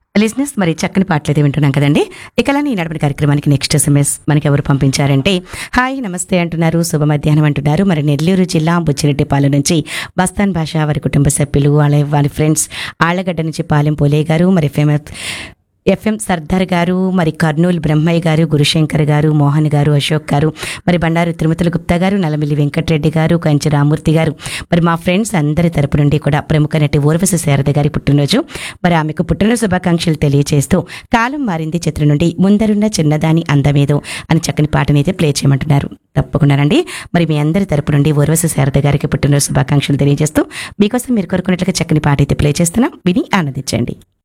లిజినెస్ మరి చక్కని పాటలు అయితే వింటున్నాం కదండి ఇకలానే ఈ నడపని కార్యక్రమానికి నెక్స్ట్ ఎస్ఎంఎస్ మనకి ఎవరు పంపించారంటే హాయ్ నమస్తే అంటున్నారు శుభ మధ్యాహ్నం అంటున్నారు మరి నెల్లూరు జిల్లా బుచ్చిరెడ్డిపాలెం నుంచి బస్తాన్ భాష వారి కుటుంబ సభ్యులు వాళ్ళ వారి ఫ్రెండ్స్ ఆళ్లగడ్డ నుంచి పాలెం పోలే గారు మరి ఫేమస్ ఎఫ్ఎం సర్దార్ గారు మరి కర్నూలు బ్రహ్మయ్య గారు గురుశంకర్ గారు మోహన్ గారు అశోక్ గారు మరి బండారు తిరుమతుల గుప్తా గారు నలమిల్లి వెంకటరెడ్డి గారు కంచి రామూర్తి గారు మరి మా ఫ్రెండ్స్ అందరి తరపు నుండి కూడా ప్రముఖ నటి ఊర్వశి శారద గారి పుట్టినరోజు మరి ఆమెకు పుట్టినరోజు శుభాకాంక్షలు తెలియజేస్తూ కాలం మారింది చిత్రం నుండి ముందరున్న చిన్నదాని అందమేదో అని చక్కని పాటని అయితే ప్లే చేయమంటున్నారు తప్పకుండానండి మరి మీ అందరి తరపు నుండి ఊర్వశి శారద గారికి పుట్టినరోజు శుభాకాంక్షలు తెలియజేస్తూ మీకోసం మీరు కోరుకున్నట్లుగా చక్కని పాట అయితే ప్లే చేస్తున్నాం విని ఆనందించండి